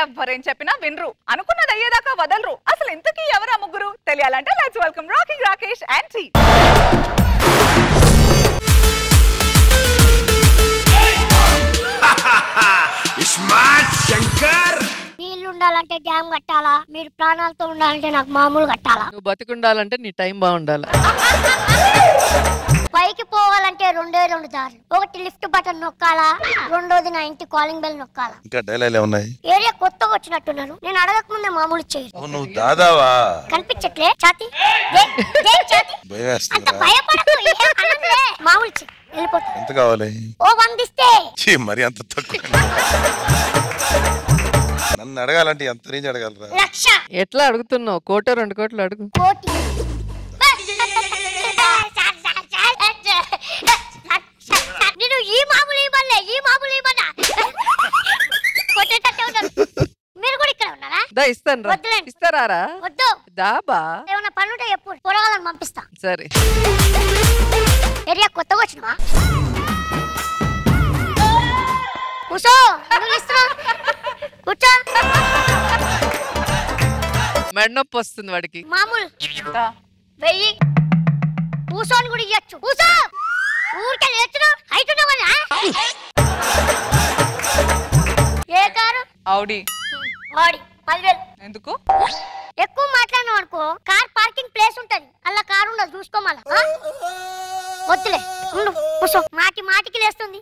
ఎవ్వరేం చెప్పినా వినరు అనుకున్నది అయ్యేదాకా వదలరు అసలు ఇంతకీ ఎవరా ముగ్గురు తెలియాలంటే let's welcome rocking Rakesh and T smart Shankar నీళ్లు ఉండాలంటే డ్యామ్ కట్టాలా మీరు ప్రాణాలతో ఉండాలంటే నాకు మామూలు కట్టాలా నువ్వు బతికుండాలంటే నీ టైం బాగుండాలి పైకి పోవాలంటే రెండే రెండు దారులు ఒకటి లిఫ్ట్ బటన్ నొక్కాలా రెండోది నా ఇంటి కాలింగ్ బెల్ నొక్కాలా ఇంకా డైలాగ్ ఉన్నాయి ఏరియా కొత్తగా వచ్చినట్టున్నారు నేను అడగక ముందే మామూలు చేయరు ఓ, నువ్వు దాదావా కనిపించట్లే ఛాతి దే- దే ఛాతి భయం అంత వేస్తుందా భయపడకు ఏం అనదులే. మామూలు చెయ్యి వెళ్ళిపోతా ఎంత కావాలి ఓ వందిస్తే ఛీ, మరి అంత తక్కువ నన్ను అడగాలంటే ఎంత రేంజ్ అడగలరా లక్ష ఎట్లా అడుగుతున్నావు కోట రెండు కోట్లు అడుగు కోటి నేను ఈ మామూలు ఇవ్వలే ఈ మామూలు ఇవ్వనా కొట్టేటట్టే ఉన్నారు మీరు కూడా ఇక్కడ ఉన్నారా దా ఇస్తాను రా వద్దులేండి. ఇస్తారా వద్దు దాబా ఏమన్నా పనుంటే చెప్పు పొరగాలని పంపిస్తా సరే ఏరియా కొత్తగా వచ్చినవా కూర్చో ఎందుకు ఇస్తున్నావ్? కూర్చో మెడ నొప్పి వస్తుంది వాడికి మామూలు వెయ్యి కూర్చోని కూడా ఇయ్యచ్చు కూర్చో ఊరికే లేచును హైట్ ఉన్నావా ఏ కారు ఔడి వాడి పదివేలు ఎందుకు ఎక్కువ మాట్లాడినావు అనుకో కార్ పార్కింగ్ ప్లేస్ ఉంటది అలా కారు ఉండదు చూసుకోమాల వద్దులే ఉండు కూర్చో మాటి మాటికి లేస్తుంది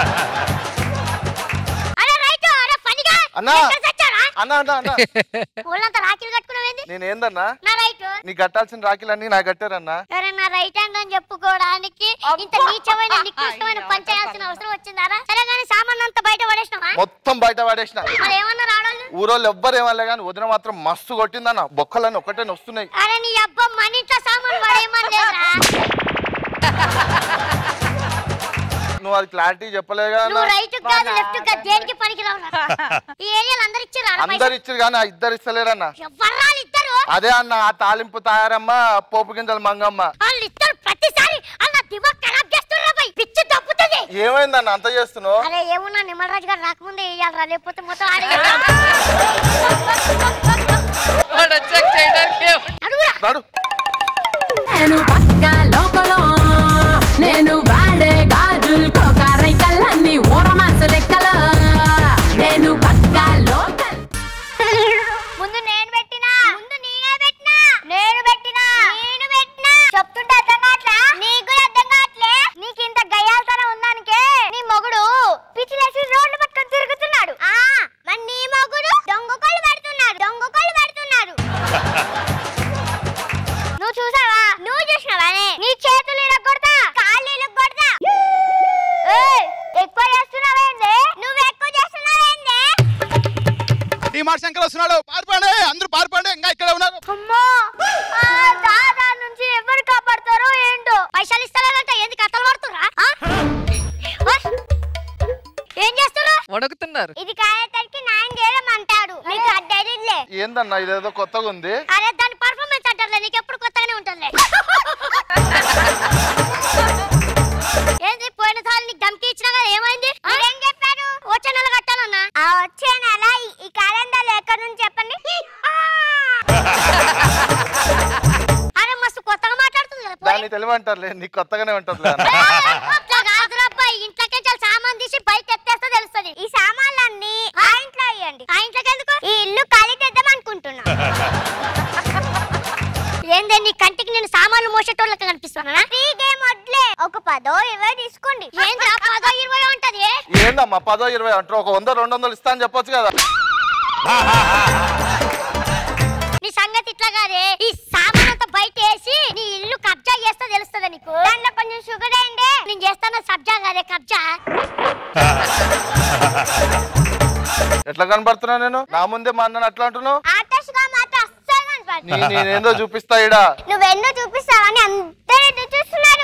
అరే రైట్ అరే ఫనిగా అన్నా. ఎక్కడ చచ్చారా అన్నా అన్నా అన్నా ఊళ్ళంతా రాఖీలు కట్టుకున్నావేంది నేనేందన్నా నా రైట్ నీ కట్టాల్సిన రాఖీలన్నీ నాకు కట్టారన్నా సరే నా రైట్ హ్యాండ్ అని చెప్పుకోవడానికి ఇంత నీచమైన నికృష్టమైన పని చేయాల్సిన అవసరం వచ్చిందారా సరే కానీ సామాన్ అంతా బయట పడేసినావా మొత్తం బయట పడేసిన మరి ఏమన్నా రావడాలు ఊరోళ్ళు ఎవ్వరు ఏమలే కానీ వదిన మాత్రం మస్తు కొట్టిందన్న బొక్కలన్నీ ఒకటే వస్తున్నాయి అరే నీ అబ్బా మన ఇంట్లో సామాన్ పడేయమని లేదురా నువ్వు అది క్లారిటీ చెప్పలేగా నువ్వు రైట్ కాదు లెఫ్ట్ కాదు దేనికి పనికి రావు ఈ ఏరియాలో అందరు ఇచ్చారా అందరు ఇచ్చారు కానీ ఆ ఇద్దరు ఇస్తలేరన్న ఎవర్రాలు ఇద్దరు అదే అన్న ఆ తాలింపు తాయారమ్మ పోపు గింజలు మంగమ్మ వాళ్ళు ఇద్దరు ప్రతిసారి అన్న దిమాగ్ ఖరాబ్ చేస్తున్నారు బై పిచ్చి తప్పుతుంది ఏమైందన్న అంత చేస్తున్నావు అరే ఏమున్నా నిమ్మలరాజు గారు రాకముందే వేయాలరా లేకపోతే మొత్తం ఆడే వాడు వచ్చాక చేయడానికి ఏం- అడుగురా నడు నేను పక్క లోకలో నేను వాడే గాజులు కోకారై కళ్ళన్ని ఊరమాస లెక్కలో నేను పక్క లోకల్ ముందు నేను పెట్టినా ముందు నేనే పెట్టినా నేను పెట్టినా నేను పెట్టినా చెప్తుంటే అర్థం కావట్లే నీకు కూడా అర్థం కావట్లే నీకు ఇంత గయ్యాలతనం ఉందానికే నీ మొగుడు పిచ్చిలేసి రోడ్లు పట్టుకొని తిరుగుతున్నాడు ఆ మరి నీ మొగుడు దొంగకోళ్ళు పెడుతున్నాడు దొంగకోళ్ళు పెడుతున్నాడు నువ్వు చూసావా నువ్వు చూసినావానే నీ చేతులు ఇరగొడతా కాళ్ళు ఇరగొడతా ఏయ్, ఎక్కువ చేస్తున్నావేందే నువ్వు ఎక్కువ చేస్తున్నావేందే డిమార్ట్ శంకర్ వస్తున్నాడు పారిపోండి అందరూ పారిపోండి ఇంకా ఇక్కడ ఉన్నారు అమ్మో ఆ దాదా నుంచి ఎవరు కాపాడతారో ఏంటో పైసలు ఇస్తారంట ఏంది కథలు పడుతురా ఏం చేస్తున్నా వణుకుతున్నారు ఇది కాయతడికి న్యాయం చేయడం అంటాడు నీకు అడ్డైలే ఏందన్న ఇదేదో కొత్తగా ఉంది అరే దాని పర్ఫార్మెన్స్ అంటారులే నీకు ఎప్పుడు కొత్తగానే ఉంటుందిలే ఏంది పోయిన సార్లు నీకు ధమ్కి ఇచ్చినా కదా ఏమైంది ఏం చెప్పారు వచ్చే నెల కట్టాలన్నా ఆ వచ్చే నెల ఈ- ఈ క్యాలెండర్ ఎక్కడ నుంచి చెప్పండి అరే మస్తు కొత్తగా మాట్లాడుతుంది కదా పోయి. దాన్ని తెలివి అంటారులే నీకు కొత్తగానే ఉంటుందిలే అన్న అట్లా కాదురా అబ్బాయి ఇంట్లోకే చాలా సామాన్ తీసి బయట ఎత్తేస్తే తెలుస్తుంది ఈ సామాన్లన్నీ ఆ ఇంట్లో ఇవ్వండి ఆ ఇంట్లోకి ఎందుకు ఈ ఇల్లు ఖాళీ చేద్దాం అనుకుంటున్నా ఏందే నీ కంటికి నేను సామాన్లు మోసేటోళ్ళకి కనిపిస్తున్నా ఫ్రీ గేమ్ వడ్లే ఒక పదో ఇరవై తీసుకోండి ఏంద్రా పదో ఇరవై ఉంటది ఏందమ్మా పదో ఇరవై అంటారు ఒక వంద రెండు వందలు ఇస్తా అని చెప్పొచ్చు కదా నీ సంగతి ఇట్లా కాదే ఈ సామాన్ అంతా బయట వేసి నీ ఇల్లు కబ్జా చేస్తే తెలుస్తుంది నీకు దాంట్లో కొంచెం షుగర్ అయ్యండి నేను చేస్తాను సబ్జా కాదే కబ్జా ఎట్లా కనబడుతున్నా నేను నా ముందే మా అన్నని అట్లా అంటున్నావు ఆకాశ్ గా మాత్రం అస్సలు కనపడదు. నీ నేనేందో చూపిస్తా ఇడా నువ్వెన్నో చూపిస్తావని అందరూ ఎదురు చూస్తున్నారు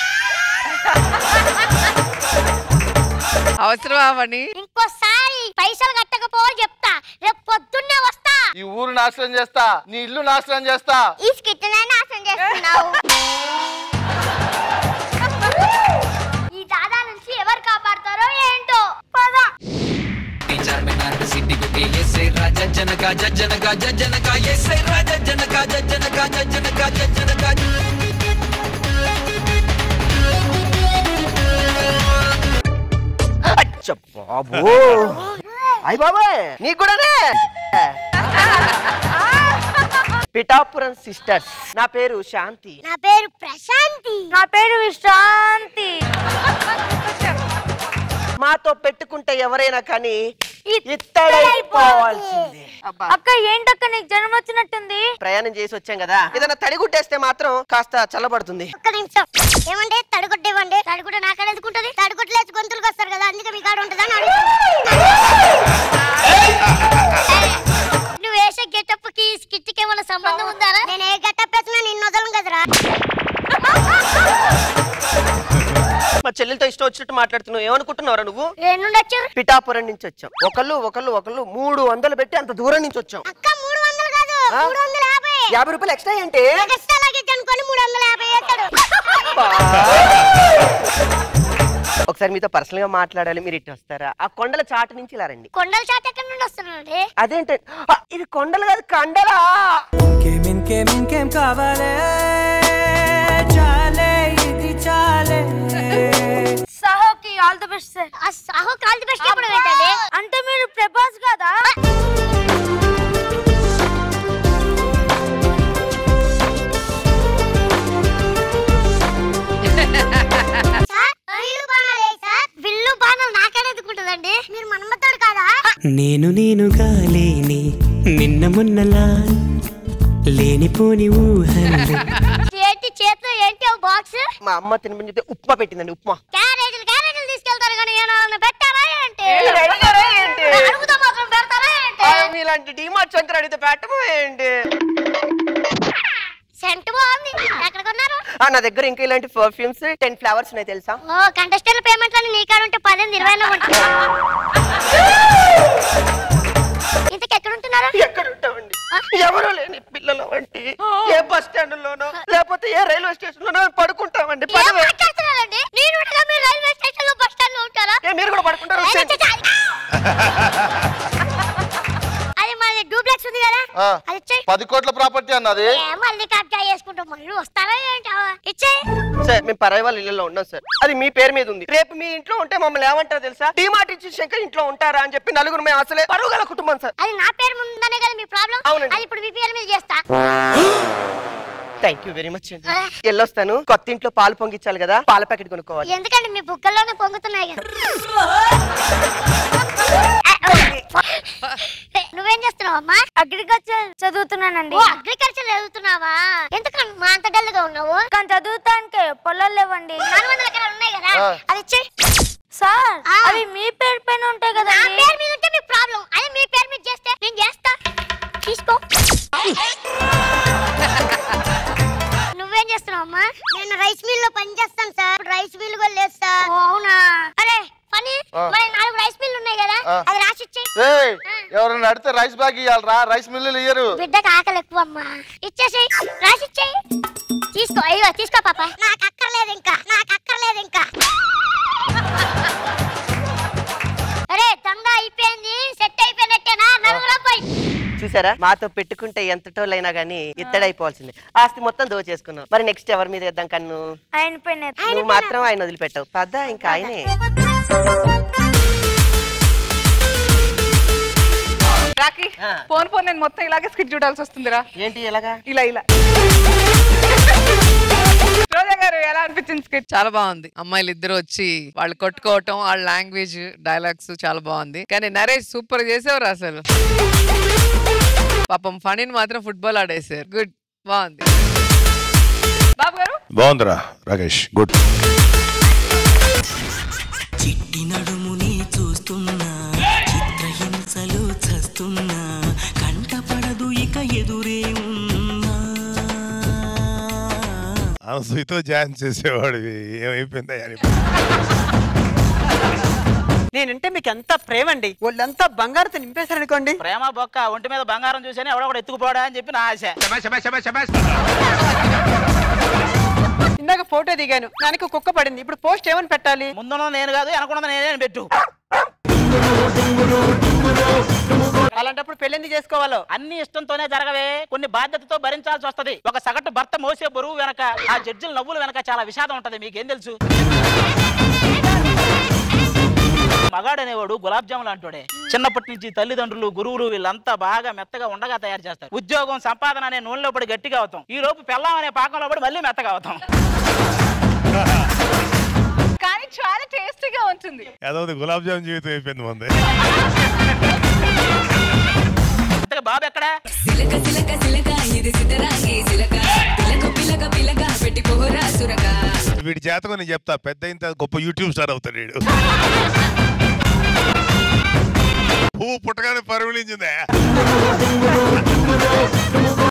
అవసరమా అవని ఇంకోసారి పైసలు కట్టకపోవాలి చెప్తా రేపు పొద్దున్నే వస్తా ఈ ఊరు నాశనం చేస్తా నీ ఇల్లు నాశనం చేస్తా ఈ స్కిట్ నాశనం చేస్తున్నావు ఈ దాదా నుంచి ఎవరు కాపాడతారో ఏంటో పద సిటిగుకే ఎస్ఐ రాజ జనక జనక జనక ఎస్ఐ రాజ జనక జనక జనక జనక అచ్చ బాబు అయ్య బాబాయ్ నీకు కూడానే పిఠాపురం సిస్టర్స్ నా పేరు శాంతి నా పేరు ప్రశాంతి నా పేరు విశ్రాంతి మాతో పెట్టుకుంటే ఎవరైనా కానీ ఇత్తడైపోవాల్సిందే అబ్బా అక్క ఏంటక్క నీకు జన్మ వచ్చినట్టుంది ప్రయాణం చేసి వచ్చాం కదా ఏదైనా తడిగుట్టేస్తే మాత్రం కాస్త చల్లబడుతుంది ఒక్క నిమిషం ఏమంటే తడుగుట్టేవ్వండి తడుగుట్ట నాకాడ ఎందుకుంటది తడుగుట్లేసి గొంతులకు వస్తారు కదా అందుకే మీ కాడ ఉంటుందని నువ్వు వేసే గెటప్ కి స్కిట్ కి ఏమైనా సంబంధం ఉందా నేను ఏ గెటప్ వేసినా నిన్ను వదలను కదరా మా చెల్లెలతో ఇష్టం వచ్చినట్టు మాట్లాడుతున్నావు ఏమనుకుంటున్నావురా నువ్వు ఎన్నుండొచ్చు పిఠాపురం నుంచి వచ్చాం ఒకళ్ళు ఒకళ్ళు ఒకళ్ళు మూడు వందలు పెట్టి అంత దూరం నుంచి వచ్చాం అక్క మూడు వందలు కాదు ఆ? మూడు వందల యాభై యాభై రూపాయలు ఎక్స్ట్రా ఏంటి ఎక్స్ట్రా లగేజ్ అనుకొని మూడు వందల యాభై వేస్తాడు ఒకసారి మీతో పర్సనల్ గా మాట్లాడాలి మీరు ఇటు వస్తారా ఆ కొండల చాటు నుంచి ఇలా రండి కొండల చాట ఎక్కడి నుండి వస్తున్నాడు అదేంటే ఆ, ఇది కొండలు కాదు కండలా ఇంకేం ఇంకేం ఇంకేం కావాలే చాలే ఇది చాలే సాహోకి ఆల్ ది బెస్ట్ సార్ ఆ సాహోకి ఆల్ ది బెస్ట్ చెప్పడం ఏంటండి అంటే మీరు ప్రభాస్ కదా విల్లు బాణం నాకనే ఎదుకుంటుందండి మీరు మన్మతోడు కాదా నేను నేనుగా లేని నిన్న మొన్నలా లేనిపోని ఊహలు ఏంటి చేతిలో ఏంటి ఓ బాక్స్ మా అమ్మ తినమని చెప్తే ఉప్మా పెట్టిందండి ఉప్మా క్యారేజీలు క్యారేజీలు తీసుకెళ్తారు కానీ ఏమన్నా పెట్టారా ఏంటి మీరు అడిగారా ఏంటి? అడుగుతా మాత్రం పెడతారా ఏంటి ఆ, మీలాంటి డిమార్ట్ చంద్ర అడిగితే పెట్టము ఏంటి సెంట్ బాగుంది ఎక్కడ కొన్నారు ఆ, నా దగ్గర ఇంకా ఇలాంటి పర్ఫ్యూమ్స్ టెన్ ఫ్లవర్స్ ఉన్నాయి తెలుసా ఓ కంటెస్టెంట్ పేమెంట్ అని నీ కాడ ఉంటే పదిహేను ఇరవై ఉంటాయి ఇంతకు ఎక్కడ ఉంటున్నారు ఎక్కడ ఉంటామండి ఎవరు లేని పిల్లలు వంటి ఏ బస్ స్టాండ్ లోనో లేకపోతే ఏ రైల్వే స్టేషన్ లోనో పడుకుంటామండి ఏం పదవే మాట్లాడుతున్నారండి నేను ఉండగా మీరు రైల్వే స్టేషన్ లో బస్ స్టాండ్ లో ఉంటారా ఏ, మీరు కూడా పడుకుంటారు ఏ, వచ్చేయండి. చచ్చా. అది మనది డూప్లెక్స్ ఉంది కదా ఆ. అది ఇచ్చేయి పది కోట్ల ప్రాపర్టీ అన్నది ఏ మళ్ళీ కబ్జా చేసుకుంటాం మళ్ళీ వస్తారా ఏంటో ఇచ్చేయి సార్ మేము పరాయి వాళ్ళ ఇళ్ళలో ఉన్నాం సార్ అది మీ పేరు మీద ఉంది రేపు మీ ఇంట్లో ఉంటే మమ్మల్ని ఏమంటారు తెలుసా డిమార్ట్ ఇచ్చి శంకర్ ఇంట్లో ఉంటారా అని చెప్పి నలుగురు మేము అసలే పరువు గల కుటుంబం సార్ అది నా పేరు ముందనే కదా మీ ప్రాబ్లం అవునండి. అది ఇప్పుడు మీ పేరు మీద చేస్తా థ్యాంక్ యూ వెరీ మచ్ అండి వెళ్ళొస్తాను కొత్త ఇంట్లో పాలు పొంగిచ్చాలి కదా పాల ప్యాకెట్ కొనుక్కోవాలి ఎందుకంటే మీ బుగ్గల్లోనే పొంగుతున్నాయి కదా నువ్వేం చేస్తున్నావు అమ్మా అగ్రికల్చర్ చదువుతున్నానండి అగ్రికల్చర్ చదువుతున్నావా ఎందుకని మా అంత డల్ గా ఉన్నావు కానీ చదువుతానికి పొలాలు లేవండి నాలుగు వందల ఎకరాలు ఉన్నాయి కదా ఆ. అది ఇచ్చేయి సార్ అవి మీ పేరు పైన ఉంటాయి కదా నా పేరు మీద ఉంటే మీ ప్రాబ్లం అదే మీ పేరు మీద చేస్తే నేను చేస్తా తీసుకో నువ్వేం చేస్తున్నావు అమ్మా నేను రైస్ మిల్ లో పని చేస్తాను సార్ రైస్ మిల్ కూడా లేదు సార్ అవునా అరే పని ఆ. మరి నాలుగు రైస్ మిల్ ఉన్నాయి కదా ఆ. అది రాసి ఇచ్చేయి ఏయ్, ఎవరైనా అడితే రైస్ బ్యాగ్ ఇవ్వాలరా రైస్ మిల్లులు ఇయ్యరు బిడ్డకి ఆకలి ఎక్కువ అమ్మా ఇచ్చేసేయి రాసి ఇచ్చేయి తీసుకో అయ్యో తీసుకో పాప నాకు అక్కర్లేదు ఇంకా నాకు అక్కర్లేదు ఇంకా అరే దందా అయిపోయింది సెట్ అయిపోయినట్టేనా నలుగురు పోయి చూసారా మాతో పెట్టుకుంటే ఎంత టోళ్ళైనా గానీ ఇత్తడైపోవాల్సిందే ఆస్తి మొత్తం దోచేసుకున్నాం మరి నెక్స్ట్ ఎవరి మీద ఇద్దాం కన్ను ఆయన పైన నువ్వు మాత్రం ఆయన వదిలిపెట్టావు పద ఇంకా ఆయనే రాకి ఆ. పోన్ పోన్ నేను మొత్తం ఇలాగే స్కిట్ చూడాల్సి వస్తుందిరా ఏంటి ఎలాగా ఇలా ఇలా రోజా గారు ఎలా అనిపించింది స్కిట్ చాలా బాగుంది అమ్మాయిలు ఇద్దరు వచ్చి వాళ్ళు కొట్టుకోవటం వాళ్ళ లాంగ్వేజ్ డైలాగ్స్ చాలా బాగుంది కానీ నరేష్ సూపర్ చేసేవారు అసలు పాపం ఫణిని మాత్రం ఫుట్బాల్ ఆడేసారు గుడ్ బాగుంది బాబు గారు బాగుందిరా రాకేష్ గుడ్ చిట్టి నడుముని చూస్తున్నా చిత్రహింసలు చస్తున్నా కంటపడదు ఇక ఎదురే ఉన్నా అనసూయతో ఛాన్స్ చేసేవాడు ఏమైపోయిందా అని నేనంటే మీకు ఎంత ప్రేమ అండి వాళ్ళంతా బంగారుతో నింపేశారనుకోండి ప్రేమ బొక్క ఒంటి మీద బంగారం చూసాను ఎవడో కూడా ఎత్తుకుపోడా అని చెప్పి నా ఆశ ఇందాక ఫోటో దిగాను దానికి కుక్క పడింది ఇప్పుడు పోస్ట్ ఏమని పెట్టాలి ముందున్నది నేను కాదు వెనకున్నది నేనే అని పెట్టు అలాంటప్పుడు పెళ్లి ఎందుకు చేసుకోవాలో అన్ని ఇష్టంతోనే జరగవే కొన్ని బాధ్యతతో భరించాల్సి వస్తది ఒక సగటు భర్త మోసే బరువు వెనక ఆ జడ్జిల నవ్వుల వెనక చాలా విషాదం ఉంటది మీకేం తెలుసు మగాడు అనేవాడు గులాబ్ జాములు అంటాడే చిన్నప్పటి నుంచి తల్లిదండ్రులు గురువులు వీళ్ళంతా బాగా మెత్తగా ఉండగా తయారు చేస్తారు ఉద్యోగం సంపాదన అనే నూనెలో పడి గట్టిగా అవుతాం ఈ లోపు పెళ్ళం అనే పాకంలో పడి మళ్ళీ మెత్తగా అవుతాం కానీ చాలా టేస్టీగా ఉంటుంది ఏదో గులాబ్ జామ్ జీవితం అయిపోయింది మంది ఇంతగా బాబు ఎక్కడా సిలక సిలక సిలక ఇది సిద్ధరాగి సిలక పిలక పిలక పిలక పెట్టి పోరా సురక వీడి చేతకు నేను చెప్తా పెద్ద ఇంత గొప్ప యూట్యూబ్ స్టార్ అవుతాడు వీడు పువ్వు పుట్టగానే పరిమళించిందే